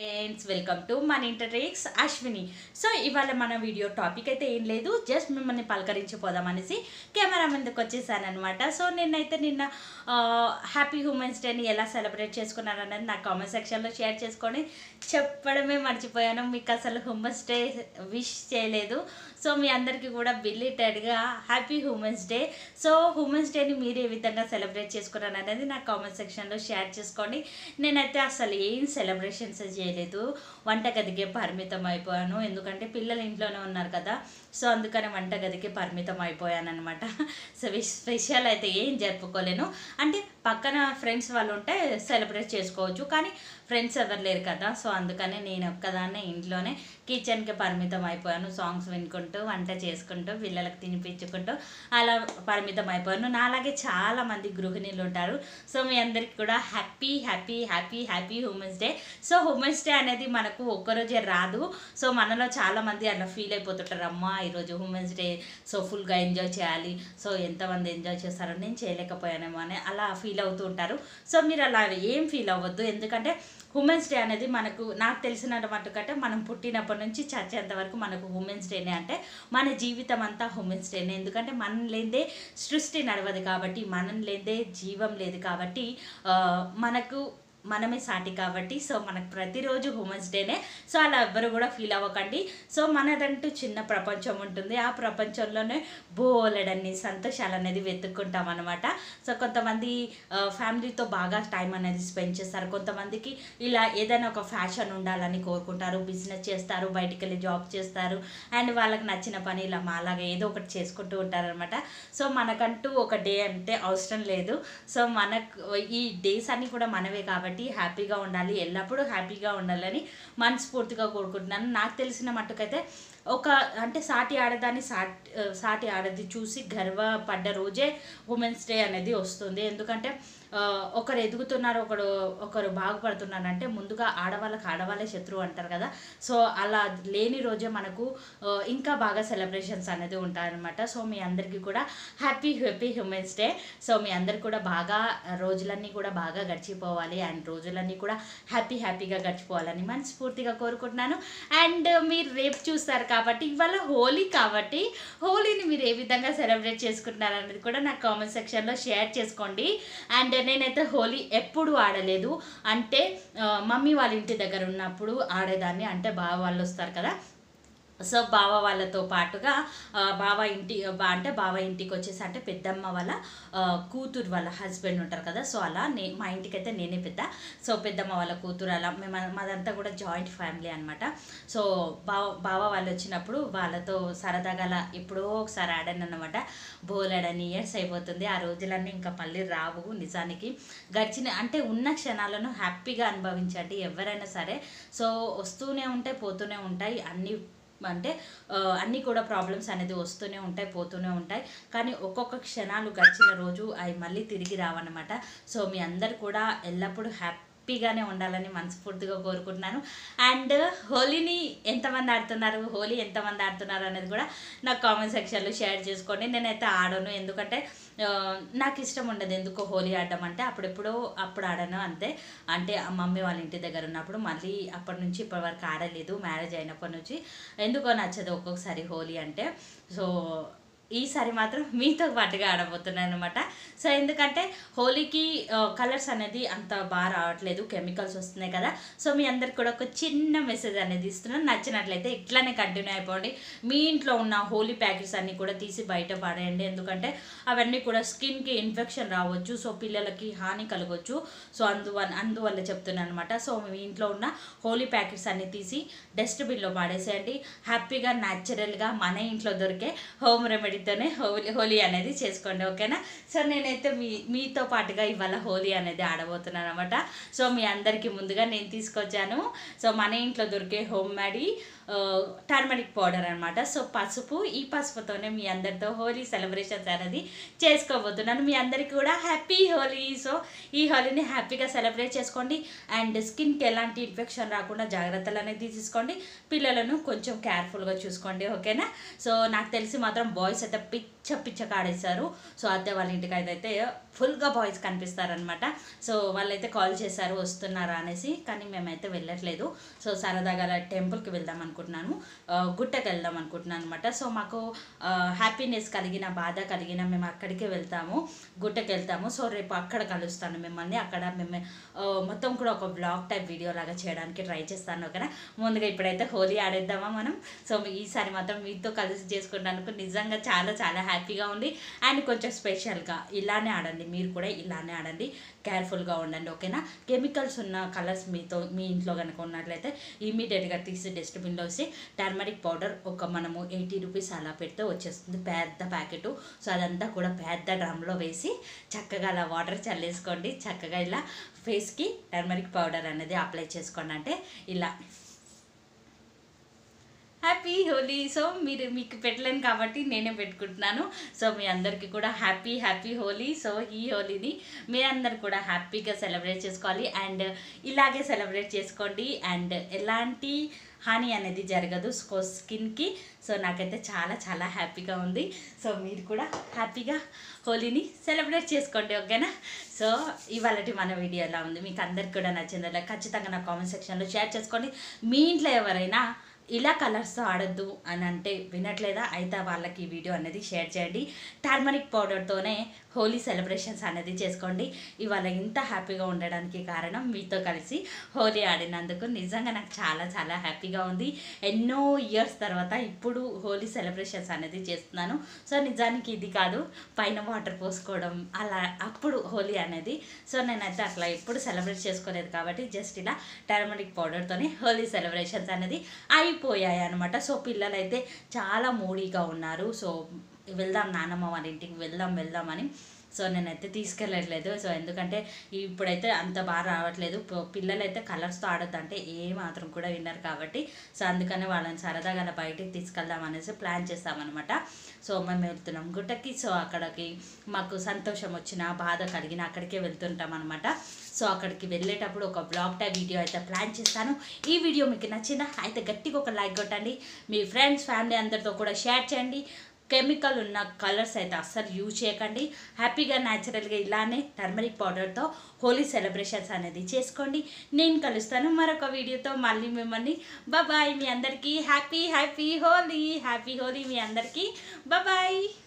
friends welcome to మన ఇంటర్ట్రిక్స్ Ashwini so ఇవాళ మన వీడియో టాపిక్ అయితే ఏం లేదు జస్ట్ మిమ్మల్ని పలకరించిపోదాం అనేసి కెమెరా ముందుకు వచ్చేసాను అనమాట సో నిన్నైతే నిన్న హ్యాపీ ఉమెన్స్ డేని ఎలా సెలబ్రేట్ చేసుకున్నారు అనేది నా కామెంట్ సెక్షన్లో షేర్ చేసుకొని చెప్పడమే మర్చిపోయాను మీకు అసలు ఉమెన్స్ డే విష్ చేయలేదు సో మీ అందరికీ కూడా బిల్లిటెడ్గా happy women's day so women's డేని మీరు ఏ విధంగా సెలబ్రేట్ చేసుకున్నారు అనేది నా కామెంట్ సెక్షన్లో షేర్ చేసుకోండి నేనైతే అసలు ఏం సెలబ్రేషన్స్ చేయలేదు వంటగదికే పరిమితం అయిపోయాను ఎందుకంటే పిల్లలు ఇంట్లోనే ఉన్నారు కదా సో అందుకని వంటగదికి పరిమితం అయిపోయాను అనమాట సో స్పెషల్ అయితే ఏం జరుపుకోలేను అంటే పక్కన ఫ్రెండ్స్ వాళ్ళు ఉంటే సెలబ్రేట్ చేసుకోవచ్చు కానీ ఫ్రెండ్స్ ఎవరు లేరు కదా సో అందుకని నేను ఒక్కదాన్నే ఇంట్లోనే కిచెన్కి పరిమితం అయిపోయాను సాంగ్స్ వినుకుంటూ వంట చేసుకుంటూ పిల్లలకు తినిపించుకుంటూ అలా పరిమితం అయిపోయాను నాలాగే చాలా మంది గృహిణులు ఉంటారు సో మీ అందరికి కూడా happy happy happy happy women's day so women's day అనేది మనకు ఒక్కరోజే రాదు సో మనలో చాలా మంది అట్లా ఫీల్ అయిపోతుంటారు అమ్మా ఈరోజు ఉమెన్స్ డే సో ఫుల్గా ఎంజాయ్ చేయాలి సో ఎంతమంది ఎంజాయ్ చేస్తారో నేను చేయలేకపోయానేమో అని అలా ఫీల్ అవుతూ ఉంటారు సో మీరు అలా ఏం ఫీల్ అవ్వద్దు ఎందుకంటే ఉమెన్స్ డే అనేది మనకు నాకు తెలిసిన మటుకంటే మనం పుట్టినప్పటి నుంచి చచ్చేంత వరకు మనకు ఉమెన్స్ డేనే అంటే మన జీవితం అంతా ఉమెన్స్ డేనే ఎందుకంటే మనం లేదే సృష్టి నడవదు కాబట్టి మనం లేదే జీవం లేదు కాబట్టి ఆ, మనకు మనమే సాటి కాబట్టి సో మనకు ప్రతిరోజు ఉమెన్స్ డేనే సో అలా ఎవ్వరు కూడా ఫీల్ అవ్వకండి సో మనదంటూ చిన్న ప్రపంచం ఉంటుంది ఆ ప్రపంచంలోనే బోలెడన్ని సంతోషాలు అనేది వెతుక్కుంటాం అనమాట సో కొంతమంది ఆ, ఫ్యామిలీతో బాగా టైం అనేది స్పెండ్ చేస్తారు కొంతమందికి ఇలా ఏదైనా ఒక ఫ్యాషన్ ఉండాలని కోరుకుంటారు బిజినెస్ చేస్తారు బయటికి వెళ్ళి జాబ్ చేస్తారు అండ్ వాళ్ళకి నచ్చిన పని ఇలా మాలాగా ఏదో ఒకటి చేసుకుంటూ ఉంటారనమాట సో మనకంటూ ఒక డే అంటే అవసరం లేదు సో మనకు ఈ డేస్ అన్నీ కూడా మనవే కాబట్టి హ్యాపీగా ఉండాలి ఎల్లప్పుడూ హ్యాపీగా ఉండాలని మనస్ఫూర్తిగా కోరుకుంటున్నాను నాకు తెలిసిన మట్టుకైతే ఒక అంటే సాటి ఆడదాన్ని సాటి సాటి ఆడది చూసి గర్వపడ్డ రోజే ఉమెన్స్ డే అనేది వస్తుంది ఎందుకంటే ఆ, ఒకరు ఎదుగుతున్నారు ఒకరు ఒకరు బాగుపడుతున్నారు అంటే ముందుగా ఆడవాళ్ళకి ఆడవాళ్ళే శత్రువు అంటారు కదా సో అలా లేని రోజే మనకు ఆ, ఇంకా బాగా సెలబ్రేషన్స్ అనేది ఉంటాయన్నమాట సో మీ అందరికీ కూడా happy happy women's day so మీ అందరికి కూడా బాగా రోజులన్నీ కూడా బాగా గడిచిపోవాలి అండ్ రోజులన్నీ కూడా హ్యాపీ హ్యాపీగా గడిచిపోవాలని మనస్ఫూర్తిగా కోరుకుంటున్నాను అండ్ మీరు రేపు చూస్తారు కాబట్టి ఇవాళ హోలీ కాబట్టి హోలీని మీరు ఏ విధంగా సెలబ్రేట్ చేసుకుంటున్నారు అనేది కూడా నాకు కామెంట్ సెక్షన్లో షేర్ చేసుకోండి అండ్ నేనైతే హోలీ ఎప్పుడు ఆడలేదు అంటే ఆ, మమ్మీ వాళ్ళ ఇంటి దగ్గర ఉన్నప్పుడు ఆడేదాన్ని అంటే బావ వాళ్ళు వస్తారు కదా సో బావ వాళ్ళతో పాటుగా ఆ, బావ ఇంటి బా అంటే బావ ఇంటికి వచ్చేసి అంటే పెద్దమ్మ వాళ్ళ ఆ, కూతురు వాళ్ళ హస్బెండ్ ఉంటారు కదా సో అలా నే మా ఇంటికి అయితే నేనే పెద్ద సో పెద్దమ్మ వాళ్ళ కూతురు అలా మేము మాదంతా కూడా జాయింట్ ఫ్యామిలీ అనమాట సో బావ బావ వాళ్ళు వచ్చినప్పుడు వాళ్ళతో సరదాగా అలా ఎప్పుడో ఒకసారి ఆడాను అనమాట బోలెడని ఇయర్స్ అయిపోతుంది ఆ రోజులన్నీ ఇంకా మళ్ళీ రావు నిజానికి గడిచిన అంటే ఉన్న క్షణాలను హ్యాపీగా అనుభవించండి ఎవరైనా సరే సో వస్తూనే ఉంటాయి పోతూనే ఉంటాయి అన్ని అంటే ఆ, అన్నీ కూడా ప్రాబ్లమ్స్ అనేది వస్తూనే ఉంటాయి పోతూనే ఉంటాయి కానీ ఒక్కొక్క క్షణాలు గడిచిన రోజు అవి మళ్ళీ తిరిగి రావన్నమాట సో మీ అందరు కూడా ఎల్లప్పుడూ హ్యాపీగానే ఉండాలని మనస్ఫూర్తిగా కోరుకుంటున్నాను అండ్ హోలీని ఎంతమంది ఆడుతున్నారు హోలీ ఎంతమంది ఆడుతున్నారు అనేది కూడా నాకు కామెంట్ సెక్షన్లో షేర్ చేసుకోండి నేనైతే ఆడను ఎందుకంటే ఆ, నాకు ఇష్టం ఉండదు ఎందుకో హోలీ ఆడడం అంటే అప్పుడెప్పుడో అప్పుడు ఆడాను అంతే అంటే ఆ మమ్మీ వాళ్ళ ఇంటి దగ్గర ఉన్నప్పుడు మళ్ళీ అప్పటి నుంచి ఇప్పటి వరకు ఆడలేదు మ్యారేజ్ అయినప్పటి నుంచి ఎందుకో నచ్చదు ఒక్కొక్కసారి హోలీ అంటే సో ఈసారి మాత్రం మీతో పాటుగా ఆడబోతున్నాను అనమాట సో ఎందుకంటే హోలీకి కలర్స్ అనేది అంత బాగా రావట్లేదు కెమికల్స్ వస్తున్నాయి కదా సో మీ అందరికి కూడా ఒక చిన్న మెసేజ్ అనేది ఇస్తున్నాను నచ్చినట్లయితే ఇట్లానే కంటిన్యూ అయిపోండి మీ ఇంట్లో ఉన్న హోలీ ప్యాకెట్స్ అన్నీ కూడా తీసి బయట పడేయండి ఎందుకంటే అవన్నీ కూడా స్కిన్కి ఇన్ఫెక్షన్ రావచ్చు సో పిల్లలకి హాని కలగవచ్చు సో అందువల్ల అందువల్ల చెప్తున్నాను అనమాట సో మీ ఇంట్లో ఉన్న హోలీ ప్యాకెట్స్ అన్ని తీసి డస్ట్బిన్లో పాడేసేయండి హ్యాపీగా న్యాచురల్గా మన ఇంట్లో దొరికే హోమ్ రెమెడీతోనే హోలీ హోలీ అనేది చేసుకోండి ఓకేనా సో నేనైతే మీ మీతో పాటుగా ఇవాళ హోలీ అనేది ఆడబోతున్నాను అనమాట సో మీ అందరికీ ముందుగా నేను తీసుకొచ్చాను సో మన ఇంట్లో దొరికే హోమ్ మేడీ టర్మరిక్ పౌడర్ అనమాట సో పసుపు ఈ పసుపుతోనే మీ అందరితో హోలీ సెలబ్రేషన్స్ అనేది చేసుకోబోతున్నాను మీ అందరికీ కూడా హ్యాపీ హోలీ సో ఈ హోలీని హ్యాపీగా సెలబ్రేట్ చేసుకోండి అండ్ స్కిన్కి ఎలాంటి ఇన్ఫెక్షన్ రాకుండా జాగ్రత్తలు అనేది తీసుకోండి పిల్లలను కొంచెం కేర్ఫుల్గా చూసుకోండి ఓకేనా సో నాకు తెలిసి మాత్రం బాయ్స్ అయితే పిక్ పిచ్చ కాడేశారు సో అత్తే వాళ్ళ ఇంటికి అయితే ఫుల్గా బాయ్స్ కనిపిస్తారనమాట సో వాళ్ళైతే కాల్ చేశారు వస్తున్నారా అనేసి కానీ మేమైతే వెళ్ళట్లేదు సో సరదాగా అలా టెంపుల్కి వెళ్దాం అనుకుంటున్నాను ఆ, గుట్టకి వెళ్దాం అనుకుంటున్నాను అనమాట సో మాకు హ్యాపీనెస్ కలిగిన బాధ కలిగిన మేము అక్కడికే వెళ్తాము గుట్టకి వెళ్తాము సో రేపు అక్కడ కలుస్తాను మిమ్మల్ని అక్కడ మేము ఆ, మొత్తం కూడా ఒక బ్లాగ్ టైప్ వీడియో లాగా చేయడానికి ట్రై చేస్తాను ఓకేనా ముందుగా ఇప్పుడైతే హోలీ ఆడేద్దామా మనం సో ఈసారి మాత్రం మీతో కలిసి చేసుకున్నందుకు నిజంగా చాలా చాలా హ్యాపీగా ఉంది అండ్ కొంచెం స్పెషల్గా ఇలానే ఆడండి మీరు కూడా ఇలానే ఆడండి కేర్ఫుల్గా ఉండండి ఓకేనా కెమికల్స్ ఉన్న కలర్స్ మీతో మీ ఇంట్లో కనుక ఉన్నట్లయితే ఇమీడియట్గా తీసి డస్ట్బిన్లో వేసి టర్మరిక్ పౌడర్ ఒక మనము ఎయిటీ రూపీస్ అలా పెడితే వచ్చేస్తుంది పెద్ద ప్యాకెట్ సో అదంతా కూడా పెద్ద డ్రమ్లో వేసి చక్కగా అలా వాటర్ చల్లేసుకోండి చక్కగా ఇలా ఫేస్కి టర్మరిక్ పౌడర్ అనేది అప్లై చేసుకోండి అంటే ఇలా హ్యాపీ హోలీ సో మీరు మీకు పెట్టలేను కాబట్టి నేనే పెట్టుకుంటున్నాను సో మీ అందరికీ కూడా హ్యాపీ హ్యాపీ హోలీ సో ఈ హోలీని మీరందరూ కూడా హ్యాపీగా సెలబ్రేట్ చేసుకోవాలి అండ్ ఇలాగే సెలబ్రేట్ చేసుకోండి అండ్ ఎలాంటి హాని అనేది జరగదు సో స్కిన్కి సో నాకైతే చాలా చాలా హ్యాపీగా ఉంది సో మీరు కూడా హ్యాపీగా హోలీని సెలబ్రేట్ చేసుకోండి ఓకేనా సో ఇవాళ మన వీడియో ఎలా ఉంది మీకు అందరికి కూడా నచ్చిందా ఖచ్చితంగా నా కామెంట్ సెక్షన్లో షేర్ చేసుకోండి మీ ఇంట్లో ఎవరైనా ఇలా కలర్స్తో ఆడొద్దు అని అంటే వినట్లేదా అయితే వాళ్ళకి ఈ వీడియో అనేది షేర్ చేయండి టర్మరిక్ పౌడర్తోనే హోలీ సెలబ్రేషన్స్ అనేది చేసుకోండి ఇవాళ ఇంత హ్యాపీగా ఉండడానికి కారణం మీతో కలిసి హోలీ ఆడినందుకు నిజంగా నాకు చాలా చాలా హ్యాపీగా ఉంది ఎన్నో ఇయర్స్ తర్వాత ఇప్పుడు హోలీ సెలబ్రేషన్స్ అనేది చేస్తున్నాను సో నిజానికి ఇది కాదు పైన వాటర్ పోసుకోవడం అలా అప్పుడు హోలీ అనేది సో నేనైతే అట్లా ఎప్పుడు సెలబ్రేట్ చేసుకోలేదు కాబట్టి జస్ట్ ఇలా టర్మరిక్ పౌడర్తోనే హోలీ సెలబ్రేషన్స్ అనేది అయిపోయాయి అనమాట సో పిల్లలైతే చాలా మూడీగా ఉన్నారు సో వెళ్దాం నాన్నమ్మ వాళ్ళ ఇంటికి వెళ్దాం వెళ్దాం అని సో నేనైతే తీసుకెళ్ళట్లేదు సో ఎందుకంటే ఇప్పుడైతే అంత బాగా రావట్లేదు ప- పిల్లలైతే కలర్స్తో ఆడొద్దంటే ఏ మాత్రం కూడా విన్నారు కాబట్టి సో అందుకని వాళ్ళని సరదాగా అలా బయటికి తీసుకెళ్దాం అనేసి ప్లాన్ చేస్తామన్నమాట సో మేము వెళ్తున్నాం గుట్టకి సో అక్కడికి మాకు సంతోషం వచ్చిన బాధ కలిగిన అక్కడికే వెళ్తుంటాం అనమాట సో అక్కడికి వెళ్ళేటప్పుడు ఒక బ్లాగ్ టైప్ వీడియో అయితే ప్లాన్ చేస్తాను ఈ వీడియో మీకు నచ్చిందా అయితే గట్టిగా ఒక లైక్ కొట్టండి మీ ఫ్రెండ్స్ ఫ్యామిలీ అందరితో కూడా షేర్ చేయండి కెమికల్ ఉన్న కలర్స్ అయితే అస్సలు యూజ్ చేయకండి హ్యాపీగా న్యాచురల్గా ఇలానే టర్మరిక్ పౌడర్తో హోలీ సెలబ్రేషన్స్ అనేది చేసుకోండి నేను కలుస్తాను మరొక వీడియోతో మళ్ళీ మిమ్మల్ని బాయ్ మీ అందరికీ happy happy Holi happy Holi మీ అందరికీ బాయ్